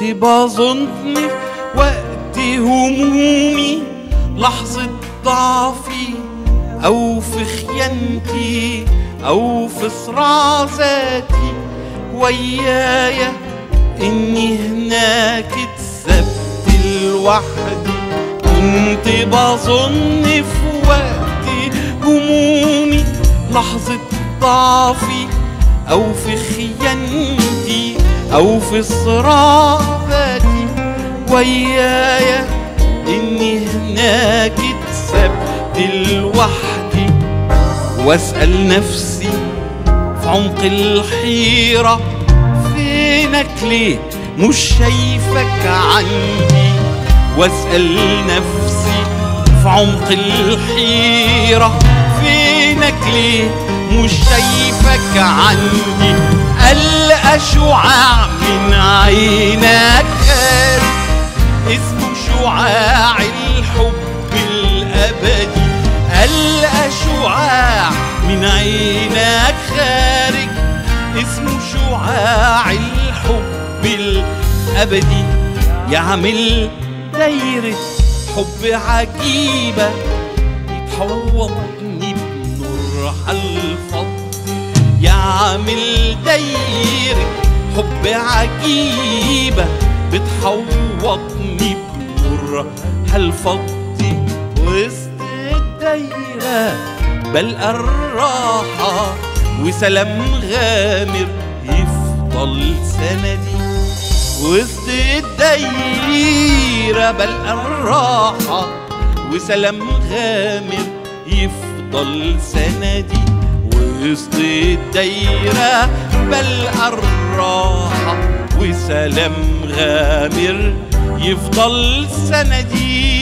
بظن في وقت همومي لحظة ضعفي أو في خيانتي أو في صراع ذاتي ويايا إني هناك اتسبت لوحدي كنت بظن في وقت همومي لحظة ضعفي أو في خيانتي أو في صراع ذاتي ويايا إني هناك اتسبت لوحدي واسأل نفسي في عمق الحيرة فينك ليه مش شايفك عندي واسأل نفسي في عمق الحيرة فينك ليه مش شايفك عندي ألقى شعاع من عينك خارج اسمه شعاع الحب الأبدي ألقى شعاع من عينك خارج اسمه شعاع الحب الأبدي يعمل دايرة حب عجيبة يتحوطني بنور الفضل يعمل دايرة حب عجيبة بتحوطني بنور هالفضي وسط الدايرة بلقى الراحة وسلام غامر يفضل سندي وسط الدايرة بلقى الراحة وسلام غامر يفضل سندي وسط الدايرة بلقى الراحة وسلام غامر يفضل سندي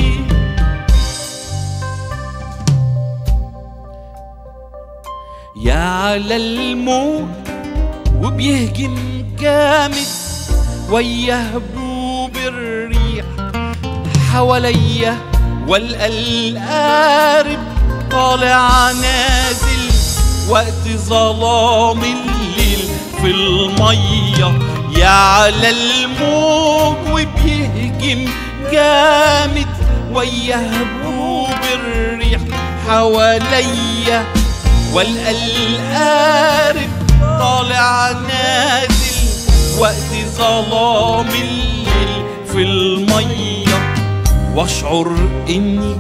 يا على الموت وبيهجم جامد وياه هبوب الريح حواليا والقى القارب طالع نازل وقت ظلام الليل في المية يا على الموج وبيهجم جامد وياه هبوب الريح حواليا والقى القارب طالع نازل وقت ظلام الليل في المية واشعر اني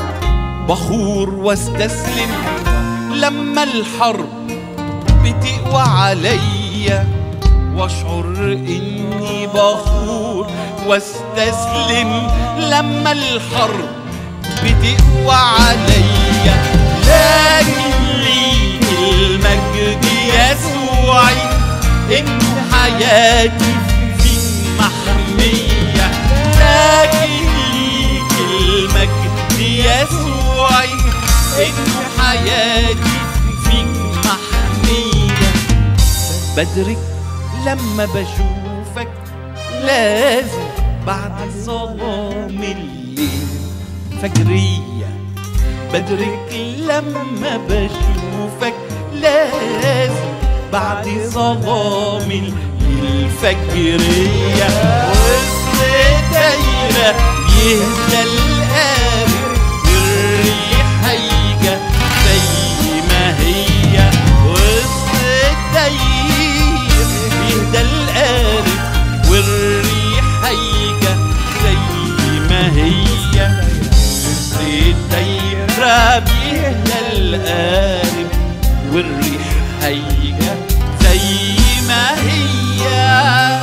بخور واستسلم لما الحرب بتقوى عليا واشعر اني بخور واستسلم لما الحرب بتقوى عليا لكن ليك المجد يسوعي ان حياتي فيك محمية لكن ليك المجد يسوعي ان حياتي فيك محمية بدرك لما بشوفك لازم بعد ظلام الليل فجرية بدرك لما بشوفك لازم بعد ظلام الليل فجرية وسط دايرة يهدى القارب والريح هيجة زي ما هي وسط الدايرة يهدى القارب والريح هيجة زي ما هي وسط الدايرة بيهدى القارب والريح هيجة زي ما هي